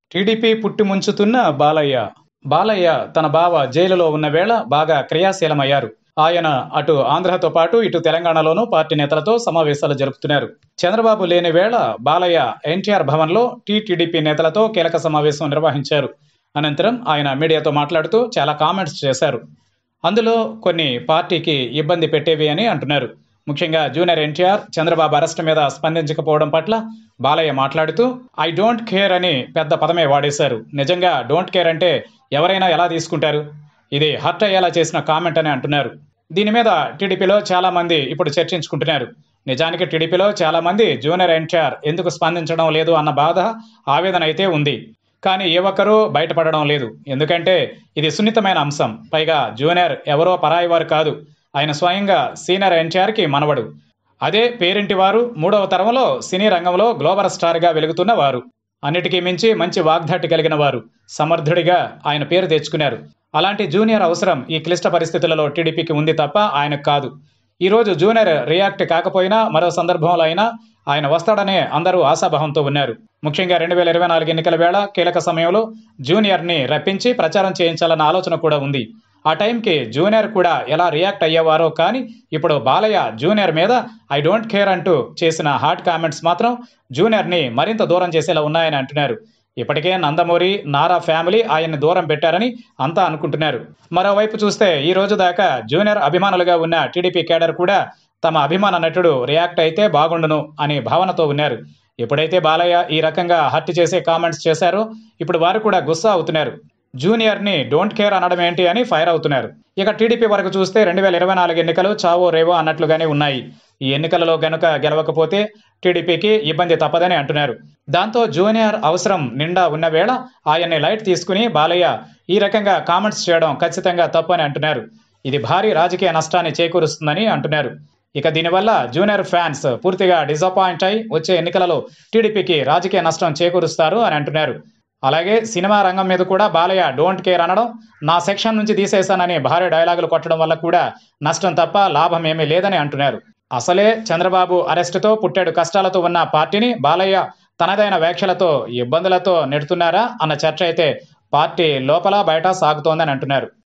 TDP పుట్టిముంచుతున్న Balayya Balayya తన బావ జైలులో ఉన్న వేళ బాగా క్రియాశీలమయ్యారు ఆయన అటు ఆంధ్రతో పాటు ఇటు తెలంగాణలోనూ పార్టీ నేతలతో సమావేశాలు జరుపుతున్నారు చంద్రబాబు లేని వేళ బాలయ్య ఎన్టీఆర్ భవన్లో టీటీడీపీ నేతలతో కీలక సమావేశం నిర్వహించారు అనంతరం ఆయన మీడియాతో మాట్లాడుతూ చాలా కామెంట్స్ చేశారు అందులో కొన్ని పార్టీకి ఇబ్బంది పెట్టేవి అని అంటున్నారు ముఖ్యంగా జూనియర్ ఎన్టీఆర్ చంద్రబాబు అరెస్ట్ మీద స్పందించకపోవడం పట్ల బాలయ్య మాట్లాడుతూ ఐ డోంట్ కేర్ అని పెద్ద పదమే వాడేశారు నిజంగా డోంట్ కేర్ అంటే ఎవరైనా ఎలా తీసుకుంటారు ఇది హర్ట్ అయ్యేలా చేసిన కామెంట్ అని అంటున్నారు దీని మీద టీడీపీలో చాలా మంది ఇప్పుడు చర్చించుకుంటున్నారు నిజానికి టీడీపీలో చాలా మంది జూనియర్ ఎన్టీఆర్ ఎందుకు స్పందించడం లేదు అన్న బాధ ఆవేదన అయితే ఉంది కానీ ఏ ఒక్కరూ బయటపడడం లేదు ఎందుకంటే ఇది సున్నితమైన అంశం పైగా జూనియర్ ఎవరో పరాయి వారు కాదు ఆయన స్వయంగా సీనియర్ ఎన్టీఆర్కి మనవడు అదే పేరింటి వారు మూడవ తరంలో సినీ రంగంలో గ్లోబల్ స్టార్గా వెలుగుతున్న వారు అన్నిటికీ మించి మంచి వాగ్దాటి కలిగిన వారు సమర్థుడిగా ఆయన పేరు తెచ్చుకున్నారు అలాంటి జూనియర్ అవసరం ఈ క్లిష్ట పరిస్థితులలో టీడీపీకి ఉంది తప్ప ఆయనకు కాదు ఈరోజు జూనియర్ రియాక్ట్ కాకపోయినా మరో సందర్భంలో అయినా ఆయన వస్తాడనే అందరూ ఆశాభావంతో ఉన్నారు ముఖ్యంగా రెండు వేల ఇరవై నాలుగు ఎన్నికల వేళ కీలక సమయంలో జూనియర్ని రప్పించి ప్రచారం చేయించాలన్న ఆలోచన కూడా ఉంది ఆ టైంకి జూనియర్ కూడా ఎలా రియాక్ట్ అయ్యేవారో కానీ ఇప్పుడు బాలయ్య జూనియర్ మీద ఐ డోంట్ కేర్ అంటూ చేసిన హాట్ కామెంట్స్ మాత్రం జూనియర్ని మరింత దూరం చేసేలా ఉన్నాయని అంటున్నారు ఇప్పటికే నందమూరి నారా ఫ్యామిలీ ఆయన్ని దూరం పెట్టారని అంతా అనుకుంటున్నారు మరోవైపు చూస్తే ఈ రోజు దాకా జూనియర్ అభిమానులుగా ఉన్న టీడీపీ కేడర్ కూడా తమ అభిమాన నటుడు రియాక్ట్ అయితే బాగుండును అని భావనతో ఉన్నారు ఎప్పుడైతే బాలయ్య ఈ రకంగా హత్య చేసే కామెంట్స్ చేశారో ఇప్పుడు వారు కూడా గుస్సా అవుతున్నారు జూనియర్ని డోంట్ కేర్ అనడం ఏంటి అని ఫైర్ అవుతున్నారు ఇక టీడీపీ వరకు చూస్తే రెండు వేల ఇరవై నాలుగు ఎన్నికలు చావో రేవో అన్నట్లుగానే ఉన్నాయి ఈ ఎన్నికలలో గనుక గెలవకపోతే టీడీపీకి ఇబ్బంది తప్పదని అంటున్నారు దాంతో జూనియర్ అవసరం నిండా ఉన్న వేళ ఆయన్ని లైట్ తీసుకుని బాలయ్య ఈ రకంగా కామెంట్స్ చేయడం ఖచ్చితంగా తప్పు అని అంటున్నారు ఇది భారీ రాజకీయ నష్టాన్ని చేకూరుస్తుందని అంటున్నారు ఇక దీనివల్ల జూనియర్ ఫ్యాన్స్ పూర్తిగా డిసప్పాయింట్ అయి వచ్చే ఎన్నికలలో టీడీపీకి రాజకీయ నష్టం చేకూరుస్తారు అని అంటున్నారు అలాగే సినిమా రంగం మీద కూడా బాలయ్య డోంట్ కేర్ అనడం నా సెక్షన్ నుంచి తీసేశానని భారీ డైలాగులు కొట్టడం వల్ల కూడా నష్టం తప్ప లాభం ఏమీ లేదని అంటున్నారు అసలే చంద్రబాబు అరెస్టుతో పుట్టాడు కష్టాలతో ఉన్న పార్టీని బాలయ్య తనదైన వ్యాఖ్యలతో ఇబ్బందులతో నెడుతున్నారా అన్న చర్చ అయితే పార్టీ లోపల బయట సాగుతోందని అంటున్నారు